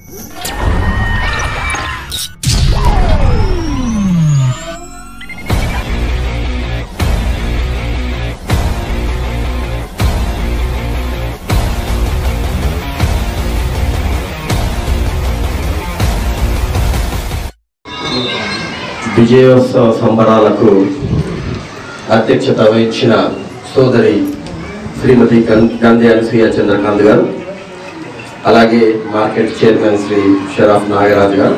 విజయోత్సవ సంబరాలకు అధ్యక్షత వహించిన సోదరి శ్రీమతి గం- గంధి అనసూయ చంద్రకాంత్ గారు అలాగే మార్కెట్ చైర్మన్ శ్రీ షరాఫ్ నాగరాజు గారు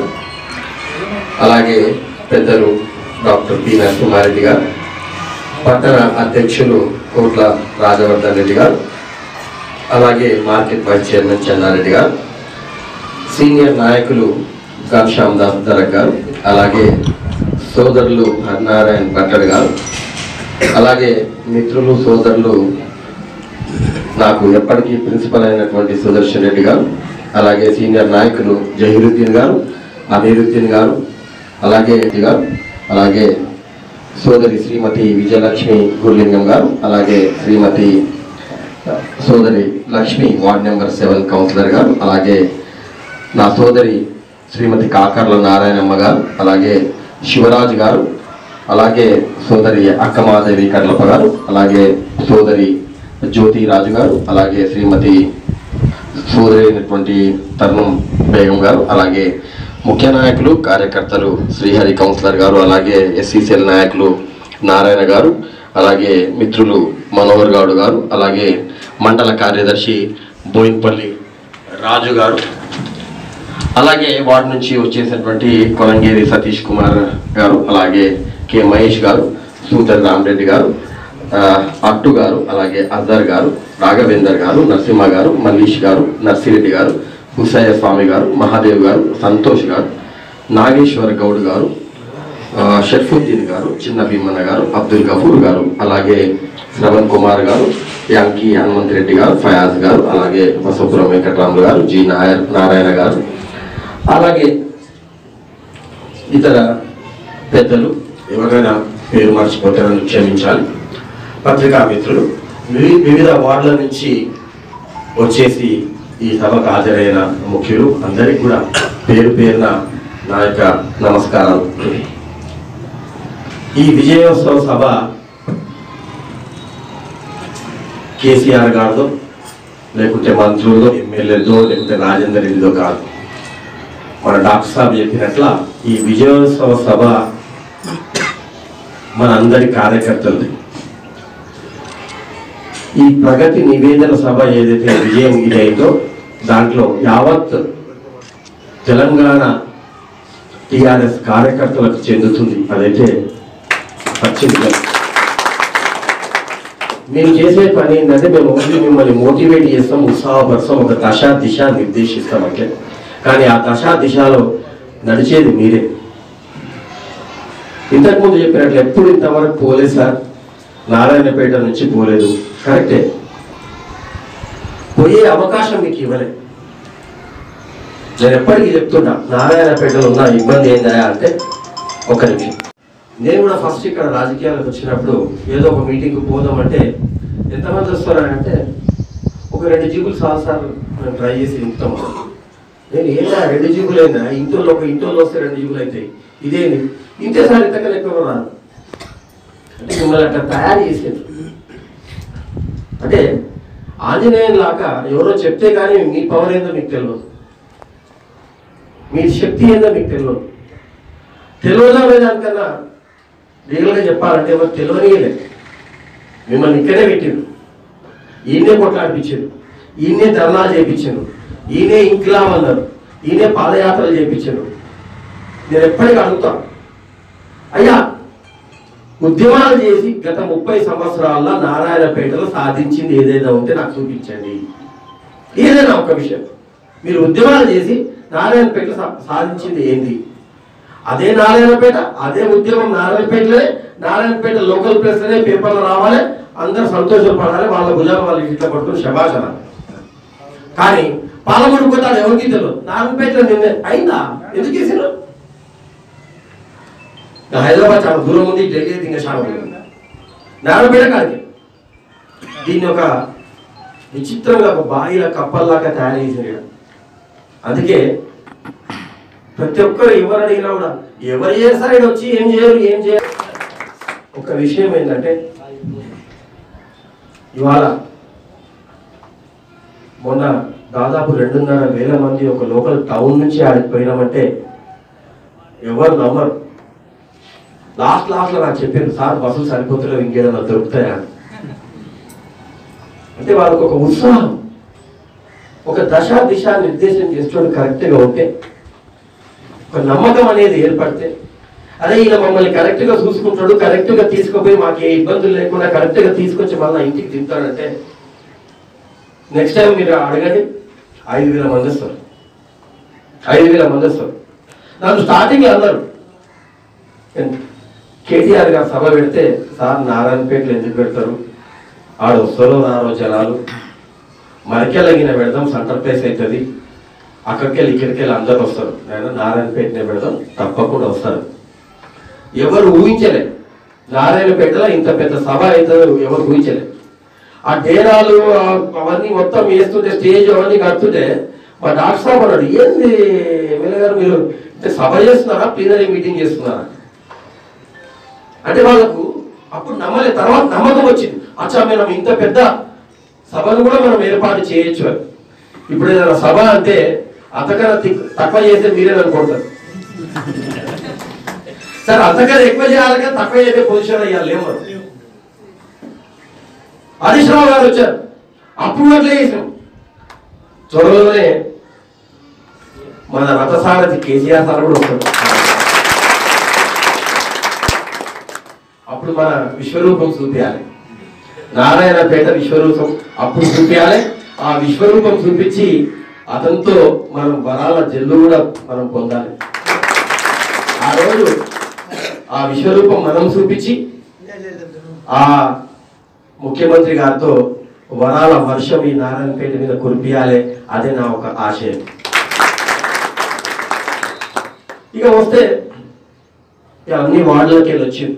అలాగే పెద్దలు డాక్టర్ పి నరసింహారెడ్డి గారు పట్టణ అధ్యక్షులు కోట్ల రాజవర్ధన్ రెడ్డి గారు అలాగే మార్కెట్ వైస్ చైర్మన్ చెన్నారెడ్డి గారు సీనియర్ నాయకులు ఘనశ్యామ్ దాస్ దరక్ గారు అలాగే సోదరులు హరినారాయణ భట్టడ్ గారు అలాగే మిత్రులు సోదరులు నాకు ఎప్పటికీ ప్రిన్సిపల్ అయినటువంటి సుదర్శన్ రెడ్డి గారు అలాగే సీనియర్ నాయకులు జహీరుద్దీన్ గారు అమీరుద్దీన్ గారు అలాగే గారు అలాగే సోదరి శ్రీమతి విజయలక్ష్మి గుర్లింగం గారు అలాగే శ్రీమతి సోదరి Lakshmi ward number seven councillor garu అలాగే నా సోదరి శ్రీమతి కాకర్ల నారాయణమ్మ గారు అలాగే శివరాజు గారు అలాగే సోదరి అక్కమాదేవి కర్లప్ప గారు అలాగే సోదరి జ్యోతి రాజు గారు అలాగే శ్రీమతి సోదరి అయినటువంటి తరుణం బేగం గారు అలాగే ముఖ్య నాయకులు కార్యకర్తలు శ్రీహరి కౌన్సిలర్ గారు అలాగే ఎస్సీసీఎల్ నాయకులు నారాయణ గారు అలాగే మిత్రులు మనోహర్ గౌడ్ గారు అలాగే మండల కార్యదర్శి బోయిన్పల్లి రాజు గారు అలాగే వార్డు నుంచి వచ్చేసినటువంటి కొలంగేరి సతీష్ కుమార్ గారు అలాగే కె మహేష్ గారు సూతర్ రామరెడ్డి గారు ఆ, అట్టు గారు అలాగే అజర్ గారు రాఘవేందర్ గారు నరసింహ గారు మల్లీష్ గారు నర్సిరెడ్డి గారు హుసయ్య స్వామి గారు మహాదేవ్ గారు సంతోష్ గారు నాగేశ్వర్ గౌడ్ గారు ఆ, షర్ఫుద్దీన్ గారు చిన్న భీమన్న గారు అబ్దుల్ గఫూర్ గారు అలాగే శ్రవణ్ కుమార్ గారు యాంకి హనుమంత్ రెడ్డి గారు ఫయాజ్ గారు అలాగే బసపురం వెంకటరాములు గారు జి నాయర్ నారాయణ గారు అలాగే ఇతర పెద్దలు ఎవరైనా పేరు మర్చిపోతే నన్ను క్షమించాలి పత్రికా మిత్రులు వివి- వివిధ వార్డుల నుంచి వచ్చేసి ఈ సభకు హాజరైన ముఖ్యులు అందరికీ కూడా పేరు పేరున నా యొక్క నమస్కారాలు ఈ విజయోత్సవ సభ కేసీఆర్ గారిదో లేకుంటే మంత్రులదో ఎమ్మెల్యేదో లేకుంటే రాజేందర్ రెడ్డిదో కాదు మన డాక్టర్ సాబ్ చెప్పినట్ల ఈ విజయోత్సవ సభ మన అందరి కార్యకర్తలది ఈ ప్రగతి నివేదన సభ ఏదైతే విజయం ఇదైందో దాంట్లో యావత్ తెలంగాణ టిఆర్ఎస్ కార్యకర్తలకు చెందుతుంది అదైతే పచ్చి నిజం మేము చేసే పని ఏంటంటే మేము ఓన్లీ మిమ్మల్ని మోటివేట్ చేస్తాం ఉత్సాహపరుస్తాం ఒక దశ దిశ నిర్దేశిస్తాం అంటే కానీ ఆ దశ దిశలో నడిచేది మీరే ఇంతకుముందు చెప్పినట్లు ఎప్పుడు ఇంతవరకు పోలేదు సార్ నారాయణపేట నుంచి పోలేదు కరెక్టే పోయే అవకాశం మీకు ఇవ్వలే నేను ఎప్పటికీ చెప్తుంటా నారాయణపేటలో ఉన్న ఇబ్బంది ఏందా అంటే ఒక నిమిషం నేను కూడా ఫస్ట్ ఇక్కడ రాజకీయాలకు వచ్చినప్పుడు ఏదో ఒక మీటింగ్కి పోదామంటే ఎంతమంది వస్తారంటే ఒక రెండు జీబులు సార్ సార్ మేము ట్రై చేసి ఇంటాం నేను ఏంటా రెండు జీబులు అయినా ఇంట్లో ఒక ఇంట్లో వస్తే రెండు జీబులు అవుతాయి ఇదేంటి ఇంతే సార్ ఇంతకన్నా ఎక్కువ రాదు అంటే మిమ్మల్ని అట్లా తయారు చేసేది అంటే ఆంజనేయం లాగా ఎవరో చెప్తే కానీ మీ పవర్ ఏందో మీకు తెలియదు మీ శక్తి ఏందో మీకు తెలియదు తెలియదా దానికన్నా రియల్గా చెప్పాలంటే ఎవరు తెలియనియలే మిమ్మల్ని ఇక్కడే పెట్టిండు ఈయనే కొట్లాడిపించారు ఈయనే ధర్నాలు చేయించారు ఈయనే ఇంక్లాబ్ అన్నారు ఈయనే పాదయాత్రలు చేయించారు నేను ఎప్పటికీ అడుగుతా అయ్యా ఉద్యమాలు చేసి గత ముప్పై సంవత్సరాల్లో నారాయణపేటలో సాధించింది ఏదైనా ఉంటే నాకు చూపించండి ఏదైనా ఒక విషయం మీరు ఉద్యమాలు చేసి నారాయణపేటలో సా- సాధించింది ఏంది అదే నారాయణపేట అదే ఉద్యమం నారాయణపేటలోనే నారాయణపేట లోకల్ ప్రెస్లోనే పేపర్లు రావాలి అందరు సంతోషపడాలి వాళ్ళ భుజాల వాళ్ళ ఇట్లా పట్టుకుని శభాషణ కానీ పాలమూరు పోతాడు ఎవరికి తెలియదు నారాయణపేటలో నిన్న అయిందా ఎందుకు చేసినారు హైదరాబాద్ చాలా దూరం ఉంది ఢిల్లీ అయితే ఇంకా చాలా దూరం ఉంది. నారాయణపేట కాడికి దీన్ని ఒక విచిత్రంగా ఒక బాయిల కప్పల్లాగా తయారు చేశారు ఈడ. అందుకే ప్రతి ఒక్కరు ఎవరు అడిగినా కూడా ఎవరు చేస్తారు ఈడ వచ్చి ఏం చేయరు ఏం చేయరు ఒక విషయం ఏంటంటే ఇవాళ మొన్న దాదాపు రెండున్నర వేల మంది ఒక లోకల్ టౌన్ నుంచి ఆడికి పోయినామంటే ఎవరు నమ్మరు లాస్ట్ లాస్ట్ లో నాకు చెప్పారు సార్ బస్సులు సరిపోతులేవు ఇంకేదైనా దొరుకుతాయా అని. అంటే వాళ్ళకు ఒక ఉత్సాహం ఒక దశ దిశ నిర్దేశం చేసేవాడు కరెక్ట్గా ఉంటే ఒక నమ్మకం అనేది ఏర్పడితే అదే ఈయన మమ్మల్ని కరెక్ట్ గా చూసుకుంటాడు కరెక్ట్ గా తీసుకుపోయి మాకు ఏ ఇబ్బందులు లేకుండా కరెక్ట్ గా తీసుకొచ్చి మళ్ళీ ఇంటికి తింటాడంటే నెక్స్ట్ టైం మీరు అడగండి ఐదు వేల మంది వస్తారు ఐదు వేల మంది వస్తారు నన్ను స్టార్టింగ్ అన్నారు కేటీఆర్ గారు సభ పెడితే సార్ నారాయణపేటలో ఎందుకు పెడతారు ఆడు వస్తారో రారో జనాలు మరికెళ్ళగిన పెడదాం సెంటర్ ప్లేస్ అవుతుంది అక్కడికి వెళ్ళి ఇక్కడికి వెళ్ళి అందరు వస్తారు నేను నారాయణపేటనే పెడదాం తప్పకుండా వస్తారు ఎవరు ఊహించలే నారాయణపేటలో ఇంత పెద్ద సభ అవుతుందో ఎవరు ఊహించలే ఆ డేరాలు ఆ- అవన్నీ మొత్తం వేస్తుంటే స్టేజ్ అవన్నీ కడుతుంటే మా డాక్టర్ సాబ్ అన్నాడు ఏంది ఎమ్మెల్యే గారు మీరు అంటే సభ చేస్తున్నారా ప్లీనరీ మీటింగ్ చేస్తున్నారా అంటే వాళ్ళకు అప్పుడు నమ్మలే తర్వాత నమ్మకం వచ్చింది అచ్చా మనం ఇంత పెద్ద సభను కూడా మనం ఏర్పాటు చేయొచ్చు అని ఇప్పుడు ఏదైనా సభ అంటే అంతకన్నా తి- తక్కువ చేస్తే మీరే అనుకుంటారు సార్ అంతకన్నా ఎక్కువ చేయాలి కానీ తక్కువ చేసే పొజిషన్ అయ్యాలి లేవు మనం. హరీష్ రావు గారు వచ్చారు అప్పుడు అట్లే చేసాం త్వరలోనే మన రథసారథి కేసీఆర్ సార్ కూడా వస్తారు అప్పుడు మన విశ్వరూపం చూపించాలి నారాయణపేట విశ్వరూపం అప్పుడు చూపించాలి ఆ విశ్వరూపం చూపించి అతనితో మనం వరాల జల్లు కూడా మనం పొందాలి ఆ రోజు ఆ విశ్వరూపం మనం చూపించి ఆ ముఖ్యమంత్రి గారితో వరాల వర్షం ఈ నారాయణపేట మీద కురిపియాలి అదే నా ఒక ఆశయం ఇక వస్తే ఇక అన్ని వార్డులకి వెళ్ళి వచ్చింది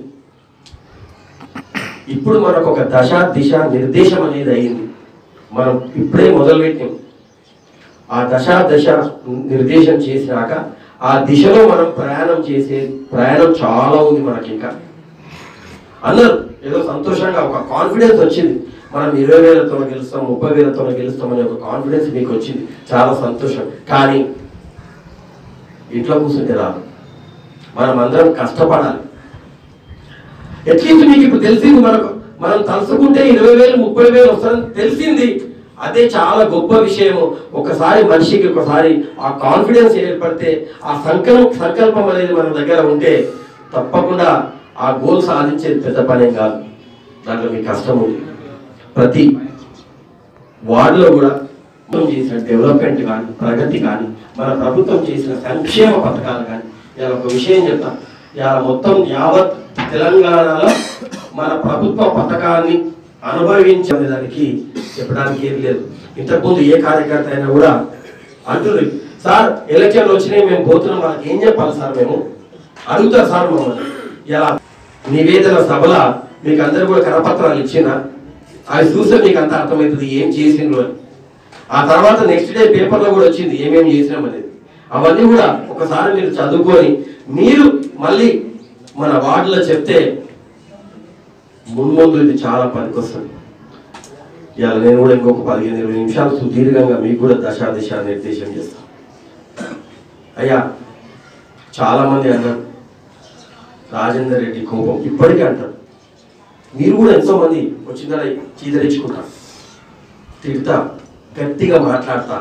ఇప్పుడు మనకు ఒక దశ దిశ నిర్దేశం అనేది అయింది మనం ఇప్పుడే మొదలుపెట్టాం ఆ దశ దశ నిర్దేశం చేసినాక ఆ దిశలో మనం ప్రయాణం చేసే ప్రయాణం చాలా ఉంది మనకి ఇంకా అందరూ ఏదో సంతోషంగా ఒక కాన్ఫిడెన్స్ వచ్చింది మనం ఇరవై వేలతో గెలుస్తాం ముప్పై వేలతో గెలుస్తాం అనే ఒక కాన్ఫిడెన్స్ మీకు వచ్చింది చాలా సంతోషం కానీ ఇంట్లో కూర్చుంటే రాదు మనం అందరం కష్టపడాలి అట్లీస్ట్ మీకు ఇప్పుడు తెలిసింది మనకు మనం తలుసుకుంటే ఇరవై వేలు ముప్పై వేలు వస్తుందని తెలిసింది అదే చాలా గొప్ప విషయము ఒకసారి మనిషికి ఒకసారి ఆ కాన్ఫిడెన్స్ ఏర్పడితే ఆ సంకల్పం సంకల్పం అనేది మన దగ్గర ఉంటే తప్పకుండా ఆ గోల్ సాధించేది పెద్ద పనేం కాదు దాంట్లో మీ కష్టం ఉంది ప్రతి వార్డులో కూడా మనం చేసిన డెవలప్మెంట్ కానీ ప్రగతి కానీ మన ప్రభుత్వం చేసిన సంక్షేమ పథకాలు కానీ ఇలా ఒక విషయం చెప్తాను ఇలా మొత్తం యావత్ తెలంగాణలో మన ప్రభుత్వ పథకాన్ని అనుభవించే దానికి చెప్పడానికి ఏం లేదు ఇంతకుముందు ఏ కార్యకర్త అయినా కూడా అంటుంది సార్ ఎలక్షన్లు వచ్చినాయి మేము పోతున్నాం మనకి ఏం చెప్పాలి సార్ మేము అడుగుతారు సార్ మమ్మల్ని ఇలా నివేదన సభల మీకు అందరు కూడా కరపత్రాలు ఇచ్చిన అవి చూస్తే మీకు అంత అర్థమవుతుంది ఏం చేసిండ్రు అని ఆ తర్వాత నెక్స్ట్ డే పేపర్లో కూడా వచ్చింది ఏమేమి చేసినాం అనేది అవన్నీ కూడా ఒకసారి మీరు చదువుకొని మీరు మళ్ళీ మన వార్డులో చెప్తే మున్ముందు ఇది చాలా పనికొస్తుంది ఇవాళ నేను కూడా ఇంకొక పదిహేను ఇరవై నిమిషాలు సుదీర్ఘంగా మీకు కూడా దశా దిశ నిర్దేశం చేస్తాను అయ్యా చాలా మంది అన్నారు రాజేందర్ రెడ్డి కోపం ఇప్పటికీ అంటారు మీరు కూడా ఎంతో మంది వచ్చిందా చీదరించుకుంటారు తిడతా గట్టిగా మాట్లాడతా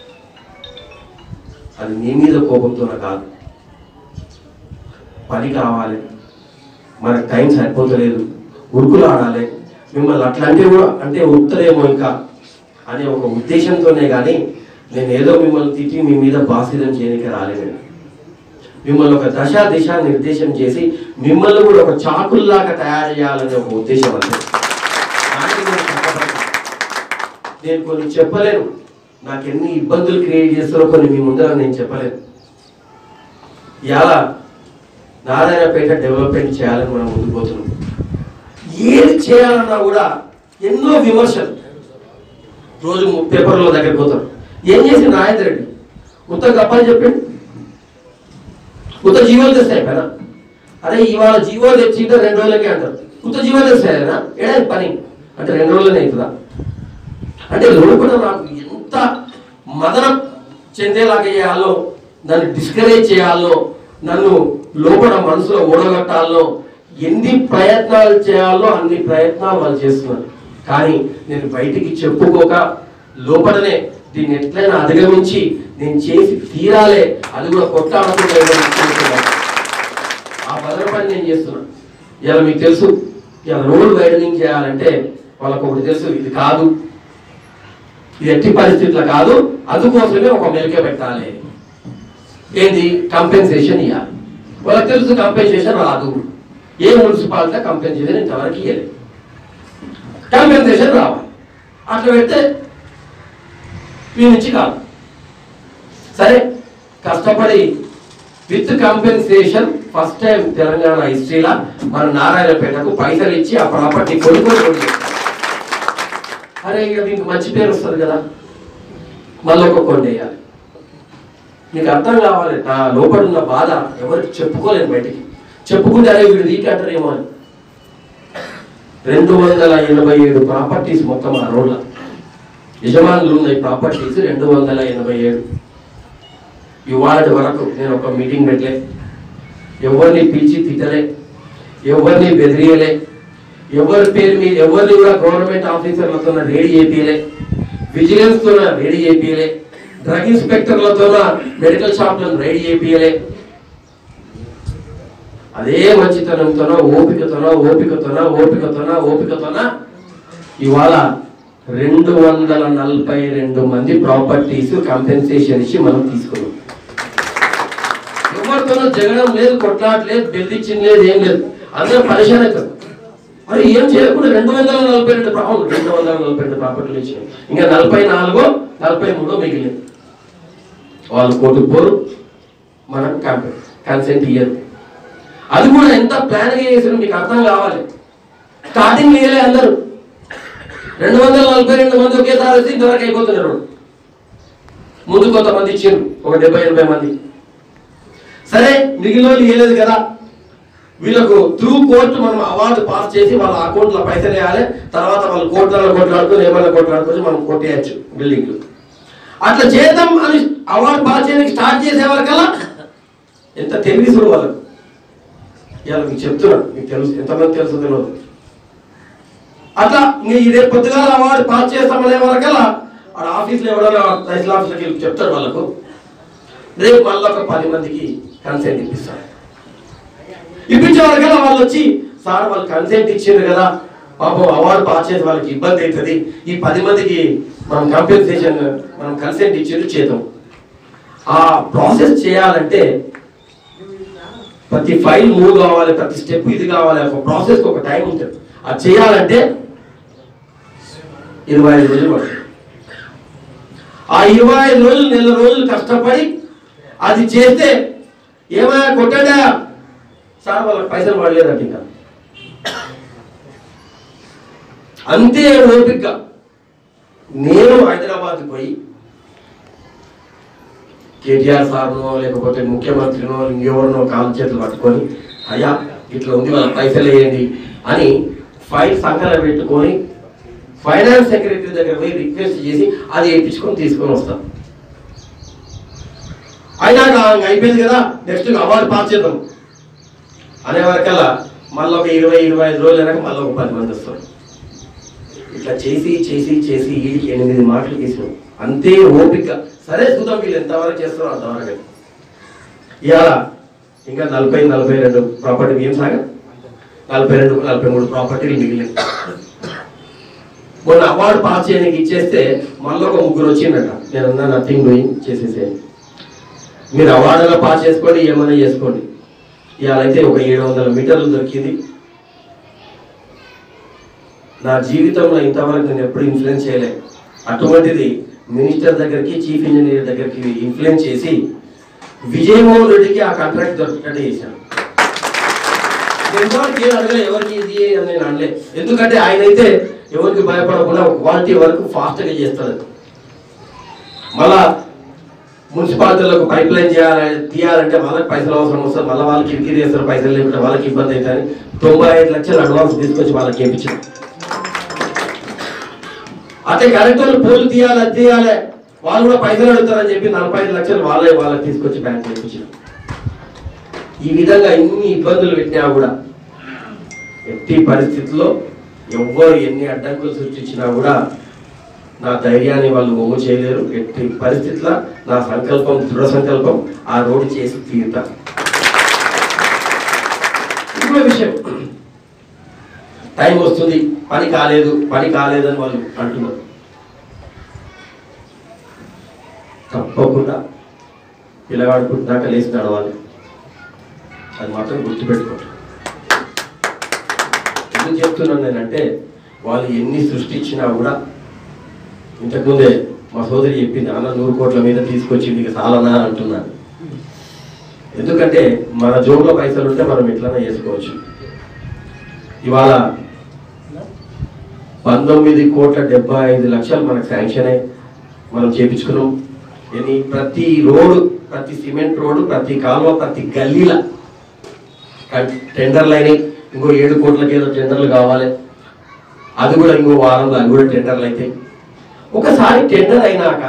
అది మీ మీద కోపంతోనే కాదు పని కావాలి మనకు టైం సరిపోతలేదు ఉరుకులు ఆడాలి మిమ్మల్ని అట్లా అంటే కూడా అంటే ఉత్తరేమో ఇంకా అనే ఒక ఉద్దేశంతోనే కానీ నేను ఏదో మిమ్మల్ని తిట్టి మీ మీద బాసిదం చేయడానికి రాలేదు మిమ్మల్ని ఒక దశ దిశ నిర్దేశం చేసి మిమ్మల్ని కూడా ఒక చాకుల్లాగా తయారు చేయాలనే ఒక ఉద్దేశం అంతే దానికి నేను కష్టపడతాను. నేను కొన్ని చెప్పలేను నాకు ఎన్ని ఇబ్బందులు క్రియేట్ చేస్తారో కొన్ని మీ ముందర నేను చెప్పలేను ఇలా నారాయణపేట డెవలప్మెంట్ చేయాలని మనం ముందుకు పోతున్నాం ఏది చేయాలన్నా కూడా ఎన్నో విమర్శలు రోజు పేపర్ల దగ్గరికి పోతారు ఏం చేసి నాయన రెడ్డి ఉత్త గప్పని చెప్పండి కొత్త జీవోలు తెస్తాయి పైన అరే ఇవాళ జీవో తెచ్చింటే రెండు రోజులకే అంటారు కొత్త జీవో తెస్తాయనా ఏడా పని అంటే రెండు రోజులనే అవుతుందా అంటే లోపల నాకు ఎంత మదన చెందేలాగా చేయాలో నన్ను డిస్కరేజ్ చేయాలో నన్ను లోపల మనసులో ఓడగట్టాలో ఎన్ని ప్రయత్నాలు చేయాలో అన్ని ప్రయత్నాలు వాళ్ళు చేస్తున్నారు కానీ నేను బయటికి చెప్పుకోక లోపలనే దీన్ని ఎట్లయినా అధిగమించి నేను చేసి తీరాలే అది కూడా కొట్లాడుకుంటున్నాను ఆ భద్ర పని నేను చేస్తున్నాను ఇలా మీకు తెలుసు ఇలా రోడ్ వైడనింగ్ చేయాలంటే వాళ్ళకు ఒకటి తెలుసు ఇది కాదు ఇది ఎట్టి పరిస్థితుల్లో కాదు అందుకోసమే ఒక మెలిక పెట్టాలి ఏంది కంపెన్సేషన్ ఇవ్వాలి వాళ్ళకి తెలుసు కంపెన్సేషన్ రాదు ఏ మున్సిపాలిటీ కంపెన్సేషన్ ఇంతవరకు ఇవ్వలేదు కంపెన్సేషన్ రావాలి అట్లా పెడితే మీ నుంచి కాదు సరే కష్టపడి with compensation first time Telangana హిస్టరీలో మన నారాయణపేటకు పైసలు ఇచ్చి ఆ ప్రాపర్టీ కొనుగోలు కొనుగోలు అరే ఇక మీకు మంచి పేరు వస్తుంది కదా మళ్ళీ ఒక కొండ వేయాలి మీకు అర్థం కావాలి నా లోపల ఉన్న బాధ ఎవరికి చెప్పుకోలేను బయటికి చెప్పుకుంటే అరే వీడు వీటి అంటారేమో అని రెండు వందల ఎనభై ఏడు ప్రాపర్టీస్ మొత్తం ఆ రోడ్ల యజమానులు ఉన్నాయి ప్రాపర్టీస్ రెండు వందల ఎనభై ఏడు ఇవాళ వరకు నేను ఒక మీటింగ్ పెట్టలే ఎవరిని పిలిచి తిట్టలే ఎవరిని బెదిరియలే ఎవరి పేరు మీద ఎవరిని కూడా గవర్నమెంట్ ఆఫీసర్లతో రెడీ చేపియలే విజిలెన్స్ తో రెడీ చేపియలే డ్రగ్ ఇన్స్పెక్టర్లతో మెడికల్ షాప్లను రెడీ చేపియలే అదే మంచితనంతోనో ఓపికతోనో ఓపికతోనో ఓపికతోనో ఓపికతోనో ఇవాళ రెండు వందల నలభై రెండు మంది ప్రాపర్టీస్ కంపెన్సేషన్ ఇచ్చి మనం తీసుకున్నాం ఎవరితోనో జగడం లేదు కొట్లాడలేదు బెదిరించింది లేదు ఏం లేదు అందరూ పరిశాన్ అవుతారు మరి ఏం చేయకుండా రెండు వందల నలభై రెండు ప్రా- అవును, రెండు వందల నలభై రెండు ప్రాపర్టీలు ఇచ్చినాయి ఇంకా నలభై నాలుగో నలభై మూడో మిగిలింది వాళ్ళు కోర్టుకు పోరు మనకు కన్సెంట్ ఇయ్యరు అది కూడా ఎంత ప్లాన్ చేసారు మీకు అర్థం కావాలి స్టార్టింగ్ ఇయ్యలే అందరూ రెండు వందల నలభై రెండు మంది ఒకేసారి వచ్చి ఇంతవరకు అయిపోతున్నారు ముందు కొంతమంది ఇచ్చారు ఒక డెబ్బై ఎనభై మంది సరే మిగిలిన వాళ్ళు ఇవ్వలేదు కదా వీళ్ళకు త్రూ కోర్టు మనం అవార్డు పాస్ చేసి వాళ్ళ అకౌంట్లో పైసలు వేయాలి తర్వాత వాళ్ళు కోర్టులలో కొట్లాడుకొని ఏమైనా కొట్లాడుకొని మనం కొట్టేయచ్చు బిల్డింగ్లు అట్లా చేద్దాం అని అవార్డు పాస్ చేయడానికి స్టార్ట్ చేసే వరకల్లా ఎంత తెలివిసుడు వాళ్ళకు ఇవాళ మీకు చెప్తున్నాను మీకు తెలుసు ఎంతమంది తెలుసు తెలియదు అట్లా ఇంక ఇదే పొద్దుగాల అవార్డు పాస్ చేస్తామనే వరకల్లా ఆడ ఆఫీస్లో ఎవరైనా తహసీల్ ఆఫీస్లోకి వెళ్ళి చెప్తారు వాళ్ళకు రేపు మళ్ళీ ఒక పది మందికి కన్సెంట్ ఇప్పిస్తారు ఇప్పించే వరకల్లా వాళ్ళు వచ్చి సార్ వాళ్ళు కన్సెంట్ ఇచ్చారు కదా పాపం అవార్డు పాస్ చేసి వాళ్ళకి ఇబ్బంది అవుతుంది ఈ పది మందికి మనం కంపెన్సేషన్ మనం కన్సెంట్ ఇచ్చారు చేద్దాం ఆ ప్రాసెస్ చేయాలంటే ప్రతి ఫైల్ మూవ్ కావాలి ప్రతి స్టెప్ ఇది కావాలి ఒక ప్రాసెస్ ఒక టైం ఉంటుంది అది చేయాలంటే ఇరవై ఐదు రోజులు పడుతుంది ఆ ఇరవై ఐదు రోజులు నెల రోజులు కష్టపడి అది చేస్తే ఏమైనా కొట్టడా సార్ వాళ్ళకి పైసలు పడలేదంట ఇంకా అంతే ఓపికగా నేను హైదరాబాద్ పోయి కేటీఆర్ సార్నో లేకపోతే ముఖ్యమంత్రినో ఇంకెవరినో కాలు చేతులు పట్టుకొని అయ్యా ఇట్లా ఉంది వాళ్ళ పైసలు వేయండి అని ఫైల్ సంకలం పెట్టుకొని ఫైనాన్స్ సెక్రటరీ దగ్గర పోయి రిక్వెస్ట్ చేసి అది వేయించుకొని తీసుకొని వస్తాం అయినాక ఇంక అయిపోయింది కదా నెక్స్ట్ అవార్డు పాస్ చేద్దాం అనే వరకల్లా మళ్ళీ ఒక ఇరవై ఇరవై ఐదు రోజులు అయినాక మళ్ళీ ఒక పది మంది వస్తారు ఇట్లా చేసి చేసి చేసి వీడికి ఎనిమిది మాటలు చేసినాం అంతే ఓపిక సరే చూద్దాం వీళ్ళు ఎంతవరకు చేస్తారో అంతవరకు ఇవాళ ఇంకా నలభై నలభై రెండు ప్రాపర్టీ ఏం సాగా నలభై రెండు నలభై మూడు ప్రాపర్టీలు మిగిలింది మొన్న అవార్డు పాస్ చేయడానికి ఇచ్చేస్తే మళ్ళీ ఒక ముగ్గురు వచ్చిందట నేను అన్నా నథింగ్ డూయింగ్ చేసేసేయండి మీరు అవార్డులో పాస్ చేసుకోండి ఏమైనా చేసుకోండి ఇవాళ అయితే ఒక ఏడు వందల మీటర్లు దొరికింది నా జీవితంలో ఇంతవరకు నేను ఎప్పుడు ఇన్ఫ్లుయెన్స్ చేయలేదు అటువంటిది మినిస్టర్ దగ్గరికి చీఫ్ ఇంజనీర్ దగ్గరికి ఇన్ఫ్లుయెన్స్ చేసి విజయమోహన్ రెడ్డికి ఆ కాంట్రాక్ట్ దొరికేటట్టు చేశాను నేను ఎవరికి ఏం అడగలే ఎవరికి ఇది అని నేను అనలే ఎందుకంటే ఆయన అయితే ఎవరికి భయపడకుండా క్వాలిటీ వరకు ఫాస్ట్గా చేస్తాడు మళ్ళా మున్సిపాలిటీలకు పైప్ లైన్ చేయాలి తీయాలంటే వాళ్ళకి పైసలు అవసరం వస్తుంది మళ్ళీ వాళ్ళకి కిరికిరి చేస్తారు పైసలు లేకుంటే వాళ్ళకి ఇబ్బంది అవుతుంది తొంభై ఐదు లక్షలు అడ్వాన్స్ తీసుకొచ్చి వాళ్ళకి వేయించాం అట్లే కలెక్టర్లు పోలు తీయాలి అది తీయాలి వాళ్ళు కూడా పైసలు అడుగుతారని చెప్పి నలభై ఐదు లక్షలు వాళ్ళే వాళ్ళకి తీసుకొచ్చి బ్యాంక్ వేయించాం ఈ విధంగా ఎన్ని ఇబ్బందులు పెట్టినా కూడా ఎట్టి పరిస్థితుల్లో ఎవ్వరు ఎన్ని అడ్డంకులు సృష్టించినా కూడా నా ధైర్యాన్ని వాళ్ళు ఒమ్ము చేయలేరు ఎట్టి పరిస్థితుల్లో నా సంకల్పం దృఢ సంకల్పం ఆ రోడ్డు చేసి తీరుతా ఇంకో విషయం టైం వస్తుంది పని కాలేదు పని కాలేదని వాళ్ళు అంటున్నారు తప్పకుండా పిల్లగాడు పుట్టినాక లేచి నడవాలి అది మాత్రం గుర్తుపెట్టుకోండి ఎందుకు చెప్తున్నాను నేనంటే వాళ్ళు ఎన్ని సృష్టించినా కూడా ఇంతకుముందే మా సోదరి చెప్పింది అన్న నూరు కోట్ల మీద తీసుకొచ్చి మీకు చాలనా అంటున్నాను ఎందుకంటే మన జోబులో పైసలు ఉంటే మనం ఎట్లన్నా చేసుకోవచ్చు ఇవాళ పంతొమ్మిది కోట్ల డెబ్బై ఐదు లక్షలు మనకు శాంక్షన్ అయ్యి మనం చేపించుకున్నాం ఎన్ని ప్రతి రోడ్డు ప్రతి సిమెంట్ రోడ్డు ప్రతి కాలువ ప్రతి గల్లీల కన్- టెండర్లు అయినాయి ఇంకో ఏడు కోట్లకి ఏదో టెండర్లు కావాలి అది కూడా ఇంకో వారంలో అది కూడా టెండర్లు అయితే ఒకసారి టెండర్ అయినాక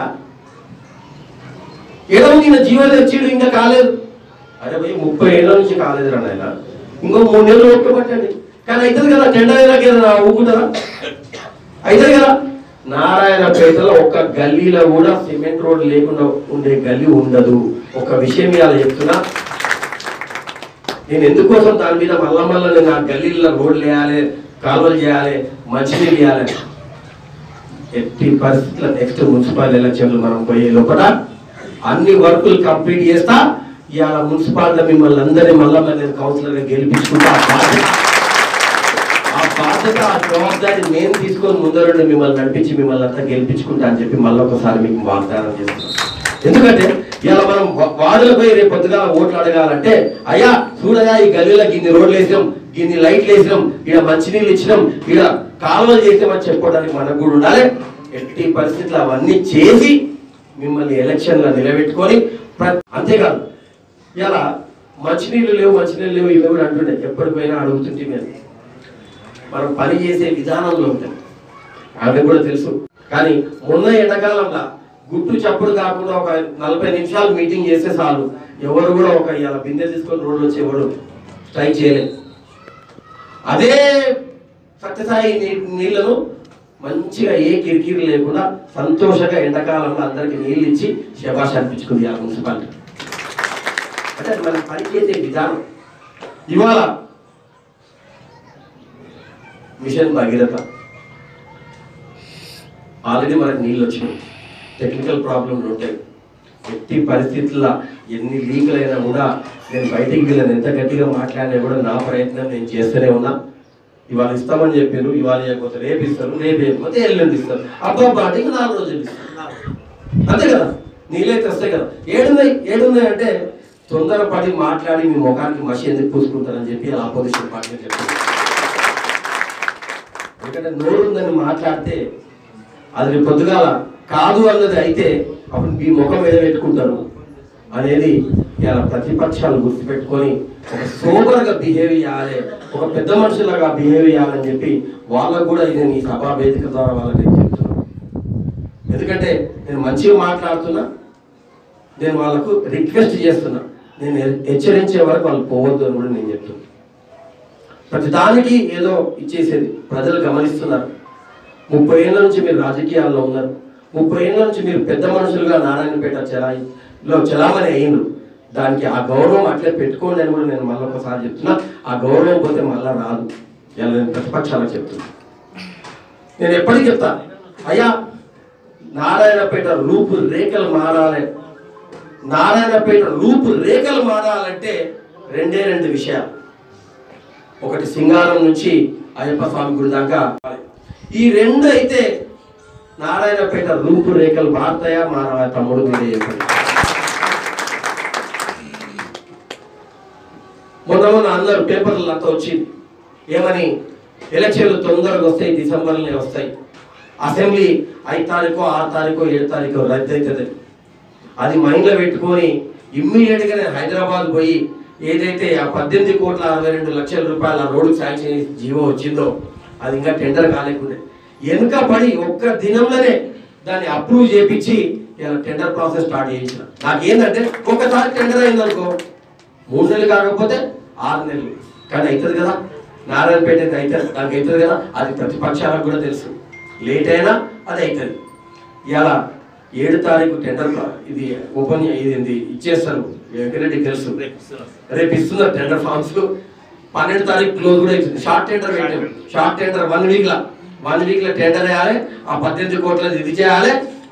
ఏదో ఈయన జీవో తెచ్చిడు ఇంకా కాలేదు అరే భయ్ ముప్పై ఏళ్ళ నుంచి కాలేదు రా నాయన ఇంకో మూడు నెలలు ఓపిక పట్టండి కానీ అవుతుంది కదా టెండర్ అయినాక ఏదైనా ఊపుతారా అవుతుంది కదా నారాయణపేటలో ఒక్క గల్లీలో కూడా సిమెంట్ రోడ్ లేకుండా ఉండే గల్లీ ఉండదు ఒక విషయం ఇవాళ చెప్తున్నా నేను ఎందుకోసం దాని మీద మళ్ళా మళ్ళా నేను ఆ గల్లీలో రోడ్లు వేయాలి కాలువలు చేయాలి మంచినీళ్ళు వేయాలి ఎట్టి పరిస్థితుల్లో నెక్స్ట్ మున్సిపల్ ఎలక్షన్లు మనం పోయే లోపల అన్ని వర్కులు కంప్లీట్ చేస్తా ఇవాళ మున్సిపాలిటీ మిమ్మల్ని అందరినీ మళ్ళా మళ్ళీ నేను కౌన్సిలర్గా గెలిపించుకుంటా ఆ బాధ్యత ఆ బాధ్యత ఆ జవాబారి నేను తీసుకొని ముందరండి మిమ్మల్ని నడిపించి మిమ్మల్ని అంతా గెలిపించుకుంటా అని చెప్పి మళ్ళీ ఒకసారి మీకు వాగ్దానం చేస్తున్నాను ఎందుకంటే ఇలా మనం వా- వార్డులపై రేపు పొద్దుగా ఓట్లు అడగాలంటే అయ్యా చూడగా ఈ గల్లీలో ఇన్ని రోడ్లు వేసినాం ఇన్ని లైట్లు వేసినాం ఇక్కడ మంచినీళ్ళు ఇచ్చినాం ఇక్కడ కాలువలు చేసామని చెప్పుకోవడానికి మనకు కూడా ఉండాలి ఎట్టి పరిస్థితులు అవన్నీ చేసి మిమ్మల్ని ఎలక్షన్లో నిలబెట్టుకొని ప్ర- అంతేకాదు ఇలా మంచినీళ్ళు లేవు మంచినీళ్ళు లేవు ఇవి కూడా అంటుండే ఎప్పటికైనా అడుగుతుంటే మీరు మనం పని చేసే విధానంలో ఉంటుంది ఆమె కూడా తెలుసు కానీ మొన్న ఎండాకాలంలో గుట్టు చప్పుడు కాకుండా ఒక నలభై నిమిషాలు మీటింగ్ చేసే చాలు ఎవరు కూడా ఒక ఇలా బిందె తీసుకొని రోడ్డు వచ్చి ఎవరు స్ట్రైక్ చేయలేదు అదే సత్యసాయి నీ- నీళ్లను మంచిగా ఏ కిరికిరి లేకుండా సంతోషంగా ఎండాకాలంలో అందరికి నీళ్ళు ఇచ్చి శబాష్ అనిపించుకుంది ఆ మున్సిపాలిటీ అంటే అది మనం పనిచేసే విధానం ఇవాళ మిషన్ భగీరథ ఆల్రెడీ మనకు నీళ్ళు వచ్చినాయి టెక్నికల్ ప్రాబ్లంలు ఉంటాయి ఎట్టి పరిస్థితుల్లో ఎన్ని లీకులు అయినా కూడా నేను బయటికి వెళ్ళాను ఎంత గట్టిగా మాట్లాడినా కూడా నా ప్రయత్నం నేను చేస్తూనే ఉన్నా ఇవాళ ఇస్తామని చెప్పారు ఇవాళ ఇవ్వకపోతే రేపు ఇస్తారు రేపు ఇవ్వకపోతే ఎల్లుండి ఇస్తారు అబ్బా బాటికి నాలుగు రోజులు ఇస్తారు అంతే కదా నీళ్ళైతే వస్తాయి కదా ఏడున్నాయి ఏడున్నాయి అంటే తొందరపడి మాట్లాడి మీ ముఖానికి మసి ఎందుకు పూసుకుంటారని చెప్పి ఆపోజిషన్ పార్టీ చెప్తారు ఎందుకంటే నోరు ఉందని మాట్లాడితే అది రేపు పొద్దుగాల కాదు అన్నది అయితే అప్పుడు మీ ముఖం మీద పెట్టుకుంటారు అనేది ఇలా ప్రతిపక్షాలు గుర్తుపెట్టుకొని ఒక సోబర్గా బిహేవ్ చేయాలి ఒక పెద్ద మనుషులాగా బిహేవ్ చేయాలని చెప్పి వాళ్ళకు కూడా ఇది ఈ సభా వేదిక ద్వారా వాళ్ళకి నేను చెప్తున్నాను ఎందుకంటే నేను మంచిగా మాట్లాడుతున్నా నేను వాళ్ళకు రిక్వెస్ట్ చేస్తున్నా నేను హెచ్చరించే వరకు వాళ్ళు పోవద్దు అని కూడా నేను చెప్తున్నా ప్రతి దానికి ఏదో ఇచ్చేసేది ప్రజలు గమనిస్తున్నారు ముప్పై ఏళ్ళ నుంచి మీరు రాజకీయాల్లో ఉన్నారు ముప్పై ఏళ్ళ నుంచి మీరు పెద్ద మనుషులుగా నారాయణపేట చెలాయిలో చలామణి అయినరు దానికి ఆ గౌరవం అట్లే పెట్టుకోండి అని కూడా నేను మళ్ళీ ఒకసారి చెప్తున్నా ఆ గౌరవం పోతే మళ్ళీ రాదు ఇలా నేను ప్రతిపక్షాలకు చెప్తున్నా నేను ఎప్పటికీ చెప్తా అయ్యా నారాయణపేట రూపు రేఖలు మారాలి నారాయణపేట రూపు రేఖలు మారాలంటే రెండే రెండు విషయాలు ఒకటి సింగారం నుంచి అయ్యప్ప స్వామి గుడి దాకా ఈ రెండు అయితే నారాయణపేట రూపు రేఖలు మారుతాయా మారవా తమ్ముడు మీరే చెప్పండి మొన్న మొన్న అందరు పేపర్లు అంతా వచ్చింది ఏమని ఎలక్షన్లు తొందరగా వస్తాయి డిసెంబర్లోనే వస్తాయి అసెంబ్లీ ఐదు తారీఖు ఆరు తారీఖు ఏడు తారీఖు రద్దు అవుతుంది అది మైండ్లో పెట్టుకొని ఇమ్మీడియట్గా నేను హైదరాబాద్ పోయి ఏదైతే ఆ పద్దెనిమిది కోట్ల అరవై రెండు లక్షల రూపాయల రోడ్డు శాంక్షన్ జీవో వచ్చిందో అది ఇంకా టెండర్ కాలేకుండే వెనుక పడి ఒక్క దినంలోనే దాన్ని అప్రూవ్ చేపించి ఇలా టెండర్ ప్రాసెస్ స్టార్ట్ చేయించిన నాకు ఏంటంటే ఒక్కసారి టెండర్ అయిందనుకో మూడు నెలలు కాకపోతే ఆరు నెలలు కానీ అవుతుంది కదా నారాయణపేట అయితే అవుతుంది దానికి అవుతుంది కదా అది ప్రతిపక్షాలకు కూడా తెలుసు లేట్ అయినా అది అవుతుంది ఇలా ఏడు తారీఖు టెండర్ ప్రా- ఇది ఓపెన్ ఇది ఇది ఇచ్చేస్తారు వెంకరెడ్డి తెలుసు రేపు ఇస్తున్నారు టెండర్ ఫామ్స్ పన్నెండు తారీఖు క్లోజ్ కూడా ఇచ్చింది షార్ట్ టెండర్ పెట్టారు షార్ట్ టెండర్ వన్ వీక్ లా వన్ వీక్ లో టెండర్ వేయాలి ఆ పద్దెనిమిది కోట్లది ఇది చేయాలి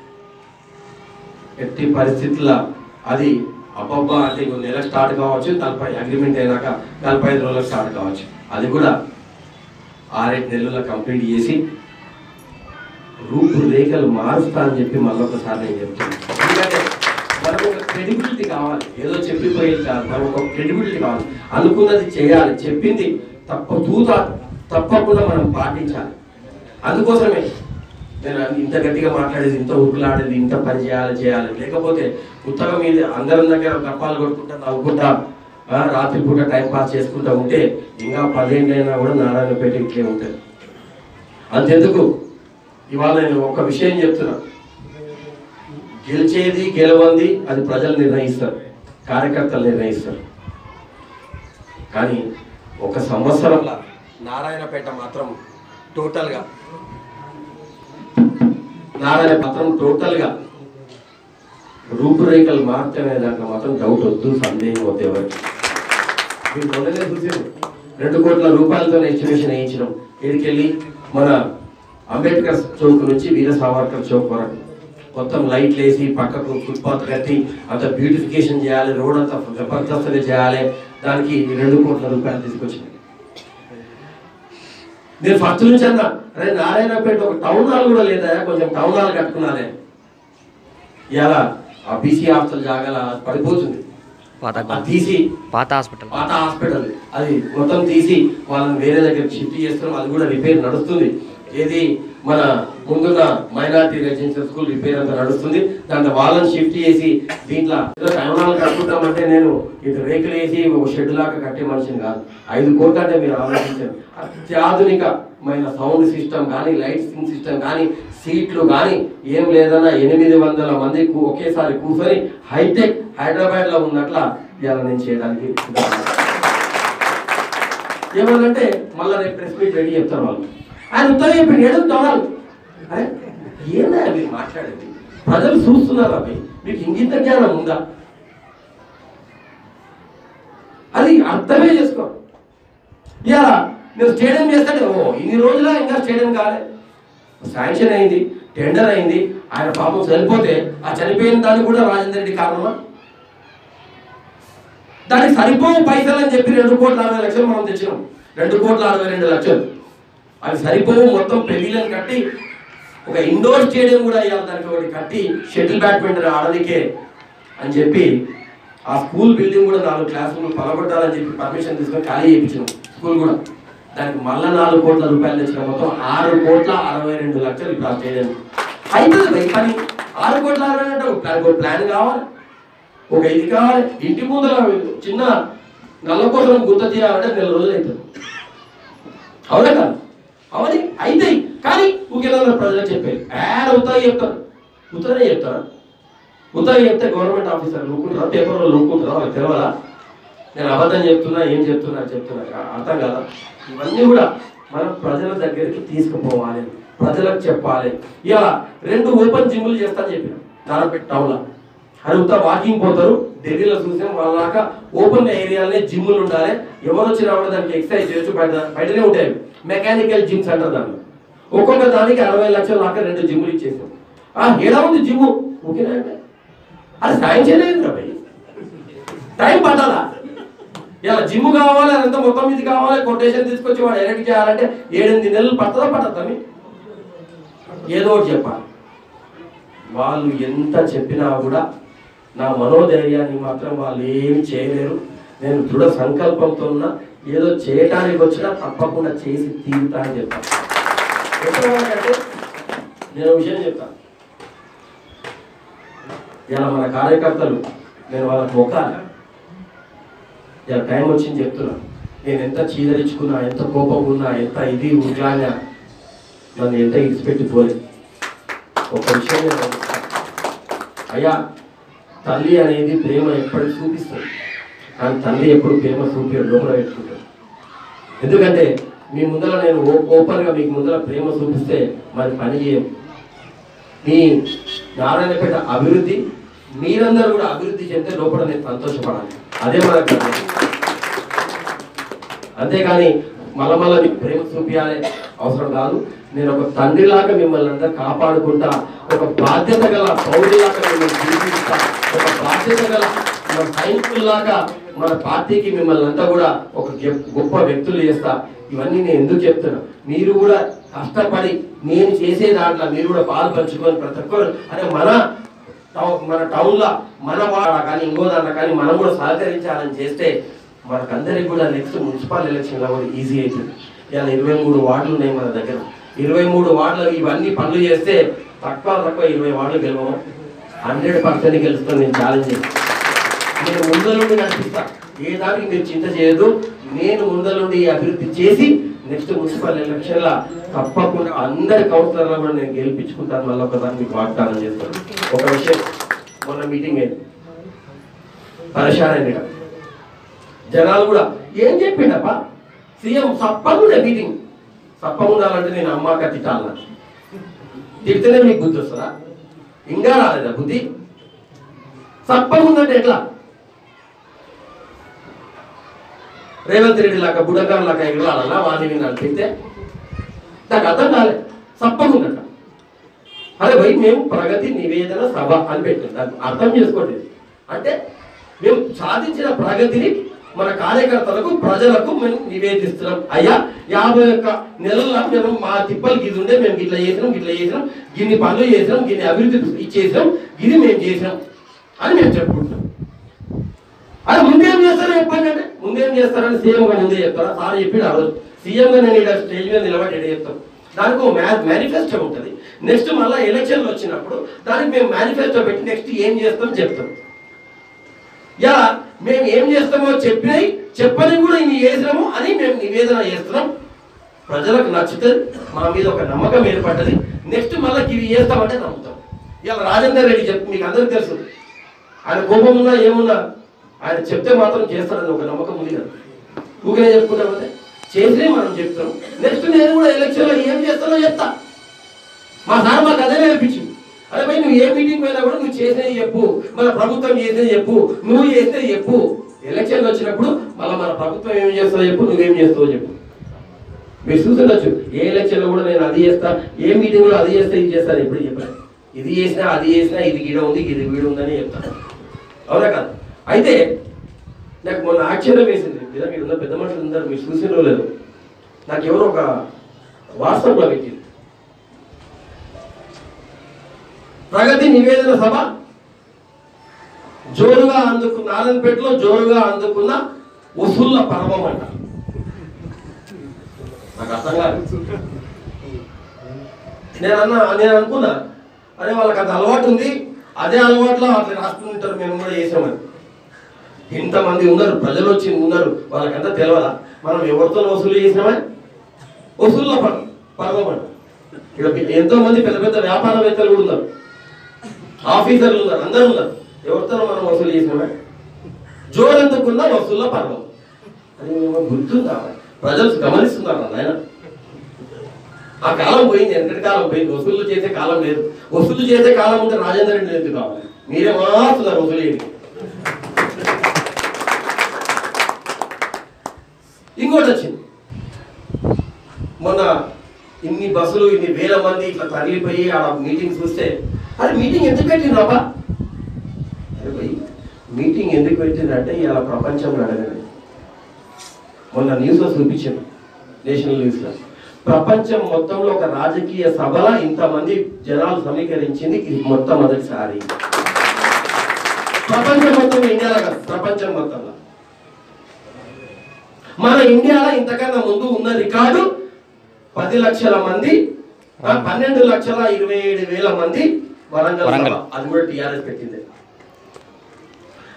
ఎట్టి పరిస్థితుల్లో అది అబ్బబ్బా అంటే ఇంకో నెల స్టార్ట్ కావచ్చు నలభై అగ్రిమెంట్ అయినాక నలభై ఐదు రోజులకు స్టార్ట్ కావచ్చు అది కూడా ఆరేడు నెలల్లో కంప్లీట్ చేసి రూపురేఖలు మారుస్తా అని చెప్పి మళ్ళొకసారి నేను చెప్తాను ఎందుకంటే మనకు ఒక క్రెడిబిలిటీ కావాలి ఏదో చెప్పిపోయేది కాదు మనకు ఒక క్రెడిబిలిటీ కావాలి అనుకున్నది చేయాలి చెప్పింది తప్ప తూత తప్పకుండా మనం పాటించాలి అందుకోసమే నేను ఇంత గట్టిగా మాట్లాడేది ఇంత ఉరుకులాడేది ఇంత పని చేయాలి చేయాలి లేకపోతే ఉత్తగం మీద అందరం దగ్గర కప్పాలు కొట్టుకుంటా నవ్వుకుంటా ఆ, రాత్రి పూట టైం పాస్ చేసుకుంటా ఉంటే ఇంకా పదేళ్ళైనా కూడా నారాయణపేట ఇట్లే ఉంటుంది అంతెందుకు ఇవాళ నేను ఒక విషయం చెప్తున్నా గెలిచేది గెలవంది అది ప్రజలు నిర్ణయిస్తారు కార్యకర్తలు నిర్ణయిస్తారు కానీ ఒక సంవత్సరంలో నారాయణపేట మాత్రం టోటల్గా నారాయణ మాత్రం టోటల్గా రూపురేఖలు మాత్రమే దాంట్లో మాత్రం డౌట్ వద్దు సందేహం వద్దు ఎవరికి మీరు మొదలే చూసారు రెండు కోట్ల రూపాయలతో ఎస్టిమేషన్ వేయించినాం ఇక్కడికెళ్ళి మన అంబేద్కర్ చౌక్ నుంచి వీర సావర్కర్ చౌక్ వరకు మొత్తం లైట్లు వేసి పక్కకు ఫుట్పాత్ కట్టి అంత బ్యూటిఫికేషన్ చేయాలి రోడ్ అంతా జబర్దస్త్గా చేయాలి దానికి రెండు కోట్ల రూపాయలు తీసుకొచ్చింది నేను ఫస్ట్ నుంచి అన్నా అరే నారాయణపేట ఒక టౌన్ హాల్ కూడా లేదా కొంచెం టౌన్ హాల్ కట్టుకున్నానే ఇలా ఆ బీసీ హాస్టల్ జాగాల పడిపోతుంది పాత అది తీసి పాత హాస్పిటల్ పాత హాస్పిటల్ అది మొత్తం తీసి వాళ్ళని వేరే దగ్గరికి షిఫ్ట్ చేస్తున్నాం అది కూడా రిపేర్ నడుస్తుంది ఏది మన ముందున్న మైనార్టీ రెసిడెన్షియల్ స్కూల్ రిపేర్ అంతా నడుస్తుంది దాంట్లో వాళ్ళని షిఫ్ట్ చేసి దీంట్లో ఏదో టైమాలు కట్టుకుంటామంటే నేను ఇది రేకులు వేసి ఒక షెడ్ లాగా కట్టే మనిషిని కాదు ఐదు కోట్లు అంటే మీరు ఆలోచించండి అత్యాధునికమైన సౌండ్ సిస్టమ్ కానీ లైటింగ్ సిస్టమ్ కానీ సీట్లు కానీ ఏం లేదన్నా ఎనిమిది వందల మంది కూ- ఒకేసారి కూర్చొని హైటెక్ హైదరాబాద్ లో ఉన్నట్ల ఇలా నేను చేయడానికి సిద్ధంగా ఉన్నాను. ఏమన్నంటే మళ్ళీ రేపు ప్రెస్ మీట్ రెడీ చెప్తారు వాళ్ళు ఆయన ఉత్తరం చెప్పి ఏడు తోడాలి అరే ఏందా మీరు మాట్లాడేది ప్రజలు చూస్తున్నారు అవి మీకు ఇంగిత జ్ఞానం ఉందా అది అర్థమే చేసుకో ఇలా నేను స్టేడియం చేస్తాడే ఓ ఇన్ని రోజుల ఇంకా స్టేడియం కాలే శాంక్షన్ అయింది టెండర్ అయింది ఆయన పాపం చనిపోతే ఆ చనిపోయిన దానికి కూడా రాజేందర్ రెడ్డి కారణమా దానికి సరిపోవు పైసలు అని చెప్పి రెండు కోట్ల అరవై లక్షలు మనం తెచ్చినాం రెండు కోట్ల అరవై రెండు లక్షలు అవి సరిపోవు మొత్తం పెళ్లిలను కట్టి ఒక ఇండోర్ స్టేడియం కూడా ఇవ్వాలి దానికి ఒకటి కట్టి షటిల్ బ్యాడ్మింటన్ ఆడనికే అని చెప్పి ఆ స్కూల్ బిల్డింగ్ కూడా నాలుగు క్లాస్ రూమ్లు పలగొట్టాలని చెప్పి పర్మిషన్ తీసుకొని ఖాళీ చేయించినాం స్కూల్ కూడా దానికి మళ్ళా నాలుగు కోట్ల రూపాయలు తెచ్చిన మొత్తం ఆరు కోట్ల అరవై రెండు లక్షలు ఇప్పుడు ఆ స్టేడియం అయిపోతుంది భయ్ పని ఆరు కోట్ల అరవై అంటే ఒక ప్లాన్ ఒక ప్లాన్ కావాలి ఒక ఇది కావాలి ఇంటి ముందర చిన్న నల్ల కోసం గుర్త తీయాలంటే నెల రోజులు అవుతుంది అవునా కదా అవని అయితాయి కానీ ఊకేలా ప్రజలకు చెప్పేది యాడ్ అవుతాయి చెప్తారు ఉత్తరే చెప్తారా ఉత్తరే చెప్తే గవర్నమెంట్ ఆఫీసర్ నూకుంటారా పేపర్లో నూకుంటారా వాళ్ళకి తెలవాలా నేను అబద్ధం చెప్తున్నా ఏం చెప్తున్నా చెప్తున్నా కా- అర్థం కదా ఇవన్నీ కూడా మనం ప్రజల దగ్గరికి తీసుకుపోవాలి ప్రజలకు చెప్పాలి ఇలా రెండు ఓపెన్ జిమ్లు చేస్తా అని చెప్పిన నారాయణపేట టౌన్లో అది ఉత్త వాకింగ్ పోతారు ఢిల్లీలో చూసాం వాళ్ళాక ఓపెన్ ఏరియాలనే జిమ్లు ఉండాలి ఎవరు వచ్చినా కూడా దానికి ఎక్సర్సైజ్ చేయొచ్చు బయట బయటనే ఉంటాయి మెకానికల్ జిమ్స్ అంటారు దాన్ని ఒక్కొక్క దానికి అరవై లక్షల దాకా రెండు జిమ్లు ఇచ్చేసాం ఆ ఏడా ఉంది జిమ్ ఓకేనా అంటే అది సాయం చేయలేదు భయ్ టైం పట్టాలా ఇలా జిమ్ కావాలి అదంతా మొత్తం ఇది కావాలి కొటేషన్ తీసుకొచ్చి వాడు ఎలక్ట్ చేయాలంటే ఏడెనిమిది నెలలు పట్టదా పట్టదా మీ ఏదో ఒకటి చెప్పాలి వాళ్ళు ఎంత చెప్పినా కూడా నా మనోధైర్యాన్ని మాత్రం వాళ్ళు ఏమి చేయలేరు నేను దృఢ సంకల్పంతో ఉన్నా ఏదో చేయటానికి వచ్చినా తప్పకుండా చేసి తీరుతా అని చెప్తాను ఎట్లా అంటే నేను ఒక విషయం చెప్తాను ఇలా మన కార్యకర్తలు నేను వాళ్ళకి మొక్కాలి ఇలా టైం వచ్చింది చెప్తున్నా నేను ఎంత చీదరించుకున్నా ఎంత కోపం ఉన్నా ఎంత ఇది ఉద్యాన నన్ను ఎంత ఇడిచిపెట్టి పోలేదు ఒక విషయం నేను గమనిస్తాను. అయ్యా తల్లి అనేది ప్రేమ ఎప్పటికి చూపిస్తుంది కానీ తండ్రి ఎప్పుడు ప్రేమ చూపి లోపల పెట్టుకుంటాడు ఎందుకంటే మీ ముందర నేను ఓ- ఓపెన్గా మీకు ముందర ప్రేమ చూపిస్తే మరి పని చేయం మీ నారాయణపేట అభివృద్ధి మీరందరూ కూడా అభివృద్ధి చెందితే లోపల నేను సంతోషపడాలి అదే మనకు కావాలి. అంతేగాని మళ్ళా మళ్ళా మీకు ప్రేమ చూపించాలి అవసరం కాదు నేను ఒక తండ్రిలాగా మిమ్మల్ని అందరూ కాపాడుకుంటా ఒక బాధ్యత గల పౌరులాగా మిమ్మల్ని తీర్చిస్తా ఒక బాధ్యత గల మన సైనికుల్లాగా మన పార్టీకి మిమ్మల్ని అంతా కూడా ఒక గె- గొప్ప వ్యక్తులు చేస్తా ఇవన్నీ నేను ఎందుకు చెప్తున్నా మీరు కూడా కష్టపడి నేను చేసే దాంట్లో మీరు కూడా పాలు పంచుకొని ప్రతి ఒక్కరు అరే మన టౌ- మన టౌన్లో మన వాడ కానీ ఇంకో దాంట్లో కానీ మనం కూడా సహకరించాలని చేస్తే మనకందరికి కూడా నెక్స్ట్ మున్సిపల్ ఎలక్షన్లో కూడా ఈజీ అవుతుంది ఇలా ఇరవై మూడు వార్డులు ఉన్నాయి మన దగ్గర ఇరవై మూడు వార్డులు ఇవన్నీ పనులు చేస్తే తక్కువ తక్కువ ఇరవై వార్డులు గెలవము హండ్రెడ్ పర్సెంట్ గెలుస్తాను నేను ఛాలెంజ్ చేస్తాను నేను ముందరుండి నడిపిస్తా ఏ దానికి మీరు చింత చేయదు నేను ముందరుండి ఈ అభివృద్ధి చేసి నెక్స్ట్ మున్సిపల్ ఎలక్షన్ల తప్పకుండా అందరి కౌన్సిలర్లను కూడా నేను గెలిపించుకుంటాను మళ్ళీ ఒకదాన్ని మీకు వాగ్దానం చేస్తాను ఒక విషయం మొన్న మీటింగ్ అయింది పరేషాన్ అయింది జనాలు కూడా ఏం చెప్పిండప్ప సీఎం సప్పకుండా మీటింగ్ సప్పకుండాలంటే నేను అమ్మాక తిట్టాలన్నా తిడితేనే మీకు బుద్ధి వస్తుందా ఇంకా రాలేదా బుద్ధి సప్పగుందంటే ఎట్లా రేవంత్ రెడ్డి లాగా బుడగారు లాగా ఎగరాలన్నా వాణి విన్నాను తింటే నాకు అర్థం కాలే సప్పగుందట అరే భయ్ మేము ప్రగతి నివేదన సభ అని పెట్టాం దాన్ని అర్థం చేసుకోండి అంటే మేము సాధించిన ప్రగతిని మన కార్యకర్తలకు ప్రజలకు మేము నివేదిస్తున్నాం అయ్యా యాభై ఒక్క నెలల్లో మేము మా తిప్పలు గిది ఉండే మేము ఇట్లా చేసినాం ఇట్లా చేసినాం గిన్ని పనులు చేసినాం గిన్ని అభివృద్ధి ఇచ్చేసినాం ఇది మేము చేసినాం అని మేము చెప్పుకుంటాం అది ముందేం చేస్తారో చెప్పండి అంటే ముందేం చేస్తారని సీఎం గా ముందే చెప్తారా సార్ చెప్పి ఆ రోజు సీఎం గా నేను ఇక్కడ స్టేజ్ మీద నిలబడి ఎడ చెప్తాం దానికి ఒక మేనిఫెస్టో ఉంటుంది నెక్స్ట్ మళ్ళీ ఎలక్షన్లు వచ్చినప్పుడు దానికి మేము మేనిఫెస్టో పెట్టి నెక్స్ట్ ఏం చేస్తాం చెప్తాం ఇలా మేము ఏం చేస్తామో చెప్పినాయి చెప్పని కూడా ఇవి చేసినాము అని మేము నివేదన చేస్తున్నాం ప్రజలకు నచ్చుతుంది మా మీద ఒక నమ్మకం ఏర్పడ్డది నెక్స్ట్ మళ్ళీ ఇవి చేస్తామంటే నమ్ముతాం ఇలా రాజేందర్ రెడ్డి చెప్పి మీకు అందరికీ తెలుసు ఆయన కోపం ఉన్నా ఏమున్నా ఆయన చెప్తే మాత్రం చేస్తాడని ఒక నమ్మకం ఉంది కదా ఊరికే చెప్పుకుంటామంటే చేసినే మనం చెప్తాం నెక్స్ట్ నేను కూడా ఎలక్షన్లో ఏం చేస్తానో చెప్తా మా సార్ మాకు అదే నేర్పించింది అరే భయ్ నువ్వు ఏ మీటింగ్ పోయినా కూడా నువ్వు చేసేది చెప్పు మన ప్రభుత్వం చేసేది చెప్పు నువ్వు చేసేది చెప్పు ఎలక్షన్లు వచ్చినప్పుడు మళ్ళీ మన ప్రభుత్వం ఏం చేస్తుందో చెప్పు నువ్వేం చేస్తావో చెప్పు మీరు చూస్తుండొచ్చు ఏ ఎలక్షన్లో కూడా నేను అది చేస్తా ఏ మీటింగ్ లో అది చేస్తా ఇది చేస్తాను ఎప్పుడు చెప్పాను ఇది చేసినా అది చేసినా ఇది గీడ ఉంది ఇది గీడ ఉందని చెప్తాను అవునా కాదు అయితే నాకు మొన్న ఆశ్చర్యం వేసింది లేదా మీరు ఉన్న పెద్ద మనుషులు అందరూ మీరు చూసినో లేదు నాకు ఎవరో ఒక వాట్సాప్లో పెట్టింది ప్రగతి నివేదన సభ జోరుగా అందుకున్న నారాయణపేటలో జోరుగా అందుకున్న వసూళ్ల పర్వం అంట నాకు అర్థం కాదు నేను అన్నా నేను అనుకున్నా అరే వాళ్ళకి అంత అలవాటు ఉంది అదే అలవాట్లో అట్లా రాసుకుంటారు మేము కూడా చేసామని ఇంతమంది ఉన్నారు ప్రజలు వచ్చి ఉన్నారు వాళ్ళకంతా తెలియదా మనం ఎవరితో వసూలు చేసినామా వసూల్లో పర్ పర్వం అంట ఇక్కడ ఎంతో మంది పెద్ద పెద్ద వ్యాపారవేత్తలు కూడా ఉన్నారు ఆఫీసర్లు ఉన్నారు అందరూ ఉన్నారు ఎవరితో మనం వసూలు చేసినామా జోరెందుకున్నా వసూల్లో పర్వం అది మేము గుర్తుందా ప్రజలు గమనిస్తున్నారు నాయన ఆ కాలం పోయింది వెనకటి కాలం పోయింది వసూలు చేసే కాలం లేదు వసూలు చేసే కాలం ఉంటే రాజేంద్ర రెడ్డి ఎందుకు కావాలి మీరే మాస్తున్నారు వసూలు చేయండి ఇంకోటి వచ్చింది మొన్న ఇన్ని బస్సులు ఇన్ని వేల మంది ఇట్లా తరలిపోయి ఆడ మీటింగ్ చూస్తే అది మీటింగ్ ఎందుకు పెట్టిండ్రబ్బా అరే భయ్, మీటింగ్ ఎందుకు పెట్టిందంటే ఇలా ప్రపంచంలో అడగండి మొన్న న్యూస్లో చూపించాను నేషనల్ న్యూస్లో ప్రపంచం మొత్తంలో ఒక రాజకీయ సభల ఇంతమంది జనాలు సమీకరించింది ఇది మొట్టమొదటిసారి ప్రపంచం మొత్తం ఇండియాలో కాదు ప్రపంచం మొత్తంలో మన ఇండియాలో ఇంతకన్నా ముందు ఉన్న రికార్డు పది లక్షల మంది ఆ, పన్నెండు లక్షల ఇరవై ఏడు వేల మంది వరంగల్ సభ. వరంగల్. అది కూడా టిఆర్ఎస్ పెట్టింది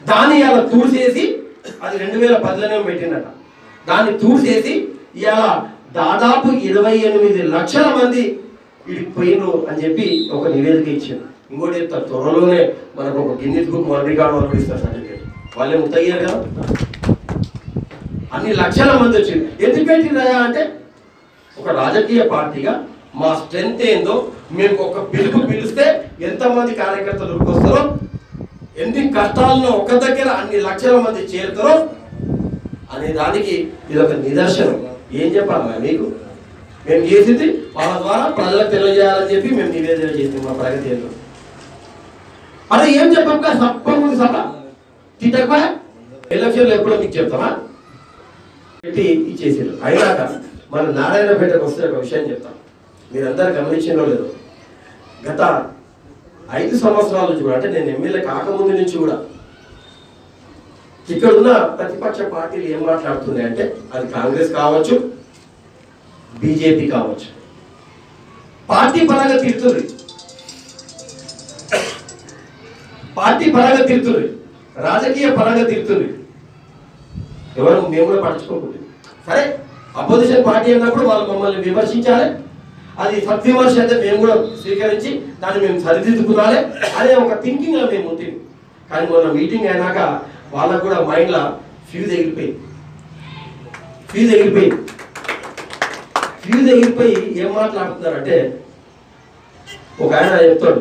దాన్ని ఇలా తూర్చేసి అది రెండు వేల పదిలోనే పెట్టిందట దాన్ని తూర్చేసి ఇలా దాదాపు ఇరవై ఎనిమిది లక్షల మంది వీడికి పోయినరు అని చెప్పి ఒక నివేదిక ఇచ్చారు ఇంకోటి చెప్తారు త్వరలోనే మనకు ఒక గిన్నెస్ బుక్ వరల్డ్ రికార్డ్ వాళ్ళు ఇస్తారు సర్టిఫికేట్ వాళ్ళే ముత్తయ్యారు కదా అన్ని లక్షల మంది వచ్చింది ఎందుకు పెట్టిందా అంటే ఒక రాజకీయ పార్టీగా మా స్ట్రెంత్ ఏందో మేము ఒక పిలుపు పిలిస్తే ఎంతమంది కార్యకర్తలు ఉరికొస్తారో ఎన్ని కష్టాలను ఒక దగ్గర అన్ని లక్షల మంది చేరుతారో అనే దానికి ఇది ఒక నిదర్శనం ఏం చెప్పాలి మీకు మేము చేసింది వాళ్ళ ద్వారా ప్రజలకు తెలియజేయాలని చెప్పి మేము నివేదన చేసింది మా ప్రగతి ఏందో అదే ఏం చెప్పక సప్పముంది సభ తిట్టకపోయా ఎలక్షన్లు ఎప్పుడో మీకు చెప్తామా పెట్టి ఇచ్చేసారు అయినాక మన నారాయణపేటకు వస్తే ఒక విషయం చెప్తాం మీరందరూ గమనించిందో లేదో గత ఐదు సంవత్సరాల నుంచి కూడా అంటే నేను ఎమ్మెల్యే కాకముందు నుంచి కూడా ఇక్కడ ఉన్న ప్రతిపక్ష పార్టీలు ఏం మాట్లాడుతున్నాయి అంటే అది కాంగ్రెస్ కావచ్చు బీజేపీ కావచ్చు పార్టీ పరంగా తిడుతుంది పార్టీ పరంగా తిడుతుంది రాజకీయ పరంగా తిడుతుంది ఎవరు మేము కూడా పట్టించుకోకూడదు సరే అపోజిషన్ పార్టీ అన్నప్పుడు వాళ్ళు మమ్మల్ని విమర్శించాలి అది సద్విమర్శ అయితే మేము కూడా స్వీకరించి దాన్ని మేము సరిదిద్దుకునాలి అనే ఒక థింకింగ్ లో మేము ఉంటుంది కానీ మొన్న మీటింగ్ అయినాక వాళ్ళకు కూడా మైండ్ లా ఫ్యూజ్ ఎగిరిపోయింది ఫ్యూజ్ ఎగిరిపోయింది ఫ్యూజ్ ఎగిరిపోయి ఏం మాట్లాడుతున్నారంటే ఒక ఆయన చెప్తాడు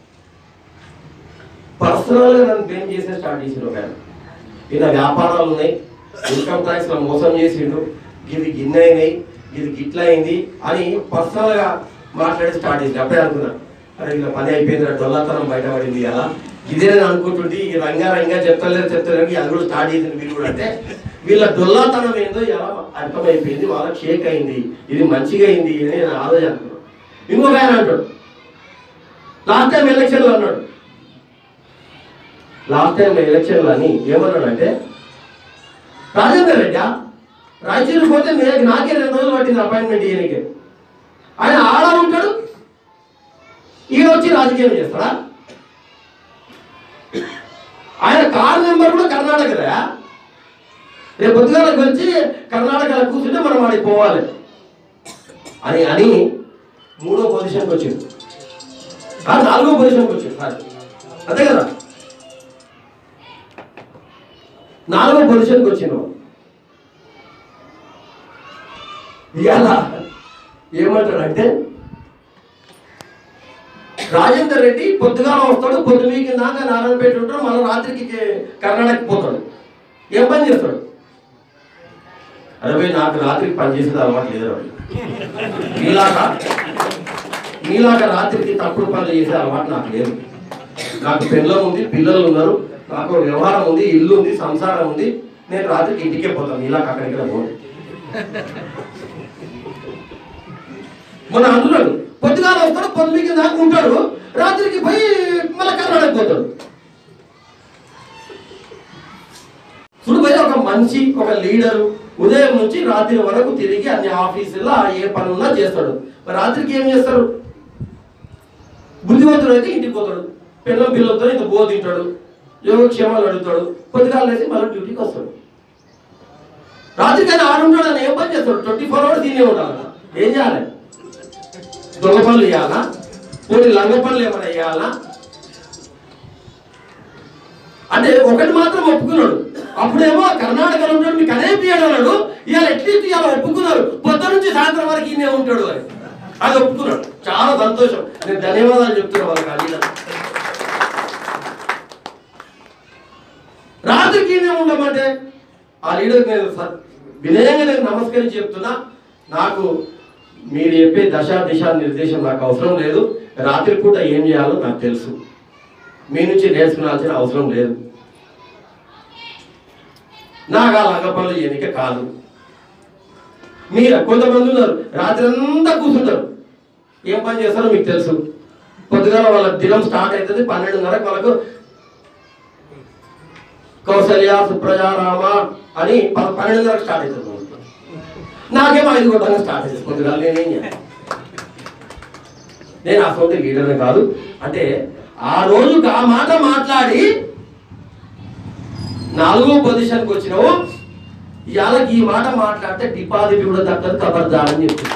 పర్సనల్ గా నన్ను బ్లేమ్ చేసే స్టార్ట్ చేసిండు ఒక ఆయన ఇలా వ్యాపారాలు ఉన్నాయి ఇన్కమ్ ట్యాక్స్ లో మోసం చేసిండు ఇది గిన్నె అయినాయి ఇది గిట్ల అయింది అని పర్సనల్ గా మాట్లాడి స్టార్ట్ చేసింది అప్పుడే అనుకున్నా అరే ఇలా పని అయిపోయింది డొల్లతనం బయటపడింది అలా ఇదే నేను అనుకుంటుంటే ఈ రంగా రంగా చెప్తలేరు చెప్తలేరు అది కూడా స్టార్ట్ చేసింది వీళ్ళు కూడా అంటే వీళ్ళ డొల్లాతనం ఏందో ఎలా అర్థమైపోయింది వాళ్ళకి షేక్ అయింది ఇది మంచిగా అయింది అని నేను ఆలోచన అనుకున్నాను ఇంకొక ఆయన అంటాడు లాస్ట్ టైం ఎలక్షన్లో అన్నాడు లాస్ట్ టైం ఎలక్షన్లో అని ఏమన్నాడంటే రాజేందర్ రెడ్డి రాయచూరు పోతే నే- నాకే రెండు రోజులు పట్టింది అపాయింట్మెంట్ ఇయ్యనికి ఆయన ఆడ ఉంటాడు ఈయన వచ్చి రాజకీయం చేస్తాడా ఆయన కార్ నెంబర్ కూడా కర్ణాటకదా రేపు పొద్దుగాలకు వచ్చి కర్ణాటకలో కూర్చుంటే మనం వాడికి పోవాలి అని అని మూడో పొజిషన్కి వచ్చింది ఆ నాలుగో పొజిషన్కి వచ్చింది సారీ అంతే కదా నాలుగో పొజిషన్కి వచ్చిండు ఇవాళ ఏమంటాడంటే రాజేందర్ రెడ్డి పొద్దుగాల వస్తాడు పొద్దు మీకు దాకా నారాయణపేట ఉంటాడు మళ్ళీ రాత్రికి కే- కర్ణాటకకి పోతాడు ఏం పని చేస్తాడు అరే భయ్ నాకు రాత్రికి పని చేసేది అలవాటు లేదు రవి నీలాగా నీలాగా రాత్రికి తప్పుడు పనులు చేసే అలవాటు నాకు లేదు నాకు పిల్లలు ఉంది పిల్లలు ఉన్నారు నాకు వ్యవహారం ఉంది ఇల్లు ఉంది సంసారం ఉంది నేను రాత్రికి ఇంటికే పోతాను నీలాగా అక్కడికి పోను మన అంటున్నాడు పొద్దుగాల వస్తాడు పొద్దుకి దాకా ఉంటాడు రాత్రికి పోయి మళ్ళీ కర్ణాటక పోతాడు చూడు భయ్ ఒక మనిషి ఒక లీడరు ఉదయం నుంచి రాత్రి వరకు తిరిగి అన్ని ఆఫీసుల్లో ఏ పని ఉన్నా చేస్తాడు మరి రాత్రికి ఏం చేస్తాడు బుద్ధిమంతుడు అయితే ఇంటికి పోతాడు పిల్లల పిల్లలతో ఇంత బో తింటాడు యోగక్షేమాలు అడుగుతాడు పొద్దుగాల లేచి మళ్ళీ డ్యూటీకి వస్తాడు రాత్రికైనా ఆడుంటాడు అని ఏం పని చేస్తాడు ట్వంటీ ఫోర్ అవర్స్ తినే ఉండాలి ఏం చేయాలి దొంగ పనులు చేయాలా పోటీ లంగ పనులు ఏమైనా చేయాలా అంటే ఒకటి మాత్రం ఒప్పుకున్నాడు అప్పుడేమో కర్ణాటకలో ఉంటాడు మీకు అదే పియ్యాడు అన్నాడు ఇవాళ ఎట్లీస్ట్ ఇవాళ ఒప్పుకున్నారు పొద్దు నుంచి సాయంత్రం వరకు ఈయనే ఉంటాడు అని అది ఒప్పుకున్నాడు చాలా సంతోషం నేను ధన్యవాదాలు చెప్తున్నా వాళ్ళకి ఆ లీడర్ రాత్రికి ఈయనే ఉండమంటే ఆ లీడర్ నేను స- వినయంగా నేను నమస్కరించి చెప్తున్నా నాకు మీరు చెప్పే దశ దిశ నిర్దేశం నాకు అవసరం లేదు రాత్రి పూట ఏం చేయాలో నాకు తెలుసు మీ నుంచి నేర్చుకునాల్సిన అవసరం లేదు నాకు ఆ లంగ పనులు ఎన్నిక కాదు మీరు కొంతమంది ఉన్నారు రాత్రి అంతా కూర్చుంటారు ఏం పని చేస్తారో మీకు తెలుసు పొద్దుగాల వాళ్ళ దినం స్టార్ట్ అవుతుంది పన్నెండున్నరకు వాళ్ళకు కౌసల్య సుప్రజారామ అని ప- పన్నెండున్నరకు స్టార్ట్ అవుతుంది వాళ్ళకు. నాకేమో ఐదు కొట్టంగా స్టార్ట్ అవుతుంది పొద్దుగాల నేనేం చేయాలి నేను ఆ సొంత లీడర్ని కాదు అంటే ఆ రోజుకి ఆ మాట మాట్లాడి నాలుగో పొజిషన్కి వచ్చినావు ఇవాళ ఈ మాట మాట్లాడితే డిపాజిట్ కూడా దక్కదు కబర్దారని చెప్తుంది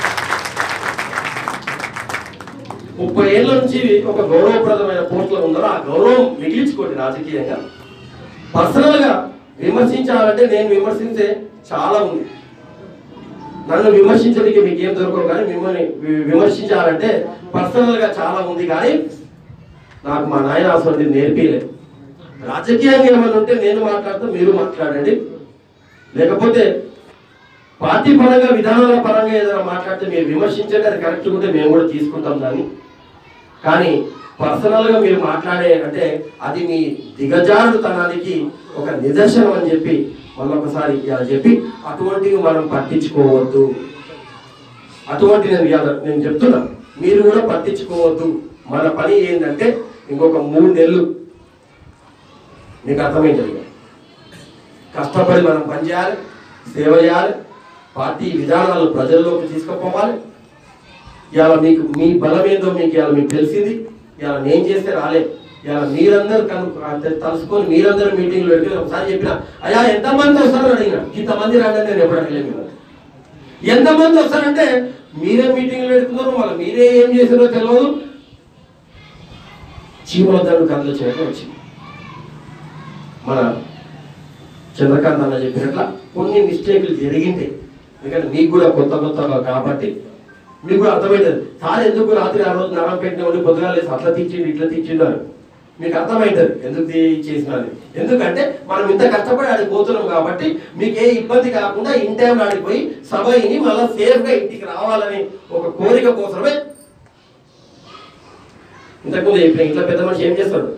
ముప్పై ఏళ్ళ నుంచి ఒక గౌరవప్రదమైన పోస్టులో ఉన్నారో ఆ గౌరవం మిగిలించుకోండి రాజకీయంగా పర్సనల్ గా విమర్శించాలంటే నేను విమర్శించే చాలా ఉంది నన్ను విమర్శించడానికి మీకు ఏం దొరకవు కానీ మిమ్మల్ని వి- విమర్శించాలంటే పర్సనల్ గా చాలా ఉంది కానీ నాకు మా నాయన అసలు నేర్పిలేదు రాజకీయంగా ఏమైనా ఉంటే నేను మాట్లాడుతూ మీరు మాట్లాడండి లేకపోతే పార్టీ పరంగా విధానాల పరంగా ఏదైనా మాట్లాడితే మీరు విమర్శించండి అది కరెక్ట్ ఉంటే మేము కూడా తీసుకుంటాం దాన్ని కానీ పర్సనల్ గా మీరు మాట్లాడే అంటే అది మీ దిగజారుడుతనానికి ఒక నిదర్శనం అని చెప్పి మళ్ళొకసారి ఇలా చెప్పి అటువంటివి మనం పట్టించుకోవద్దు అటువంటి నేను ఇవాళ నేను చెప్తున్నా మీరు కూడా పట్టించుకోవద్దు మన పని ఏంటంటే ఇంకొక మూడు నెలలు మీకు అర్థమైంది కష్టపడి మనం పనిచేయాలి సేవ చేయాలి పార్టీ విధానాలు ప్రజల్లోకి తీసుకుపోవాలి ఇవాళ మీకు మీ బలం ఏందో మీకు ఇవాళ మీకు తెలిసింది ఇవాళ నేను చేస్తే రాలే ఇవాళ మీరందరూ కను అంటే తలుసుకొని మీరందరూ మీటింగ్లు పెట్టి ఒకసారి చెప్పిన అయ్యా ఎంతమంది వస్తారో అడిగిన ఇంతమంది రాండి నేను ఎప్పుడు అడగలేదు మిమ్మల్ని. ఎంతమంది వస్తారంటే మీరే మీటింగ్లు పెడుతున్నారు మళ్ళీ మీరే ఏం చేసారో తెలియదు చీమలద్దరు కథలు చేయడం వచ్చింది మన చంద్రకాంత్ అన్న చెప్పినట్ల కొన్ని మిస్టేక్లు జరిగింటాయి ఎందుకంటే మీకు కూడా కొత్త కొత్త కాబట్టి మీకు కూడా అర్థమవుతుంది సార్ ఎందుకు రాత్రి ఆ రోజు నరం పెట్టిన ఉండి పొద్దుగా లేసి అట్లా తీర్చిండు ఇట్లా తీర్చిండు అని మీకు అర్థమవుతుంది ఎందుకు తీ- చేసినది ఎందుకంటే మనం ఇంత కష్టపడి ఆడికి పోతున్నాం కాబట్టి మీకు ఏ ఇబ్బంది కాకుండా ఇన్ టైం ఆడిపోయి సభని మళ్ళీ సేఫ్ గా ఇంటికి రావాలని ఒక కోరిక కోసమే ఇంతకుముందు చెప్పిన ఇంట్లో పెద్ద మనిషి ఏం చేస్తాడు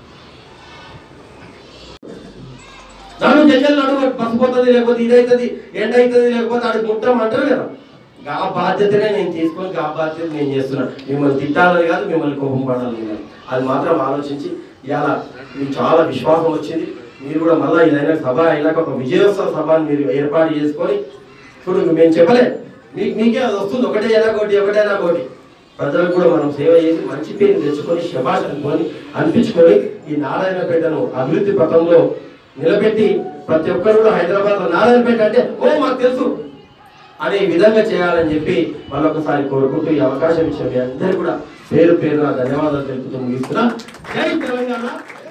నన్ను జంగల్ నడువు పసిపోతుంది లేకపోతే ఇదైతుంది ఎండ అవుతుంది లేకపోతే ఆడికి ముట్టం అంటారు కదా ఆ బాధ్యతనే నేను తీసుకొని ఆ బాధ్యత నేను చేస్తున్నా మిమ్మల్ని తిట్టాలని కాదు మిమ్మల్ని కోపం పడాలని కాదు అది మాత్రం ఆలోచించి ఇవాళ మీకు చాలా విశ్వాసం వచ్చింది మీరు కూడా మళ్ళీ ఇదైనా సభ అయినాక ఒక విజయోత్సవ సభని మీరు ఏర్పాటు చేసుకొని చూడు మేము చెప్పలే మీకు మీకే అది వస్తుంది ఒకటే అయినా కోటి ఒకటైనా కోటి ప్రజలకు కూడా మనం సేవ చేసి మంచి పేరు తెచ్చుకొని శభాష్ అనుకొని అనిపించుకొని ఈ నారాయణపేటను అభివృద్ధి పథంలో నిలబెట్టి ప్రతి ఒక్కరు కూడా హైదరాబాద్ లో నారాయణపేట అంటే ఓ మాకు తెలుసు అనే విధంగా చేయాలని చెప్పి మళ్ళొకసారి కోరుకుంటూ ఈ అవకాశం ఇచ్చిన మీ అందరూ కూడా పేరు పేరున ధన్యవాదాలు తెలుపుతూ ముగిస్తున్నా జై తెలంగాణ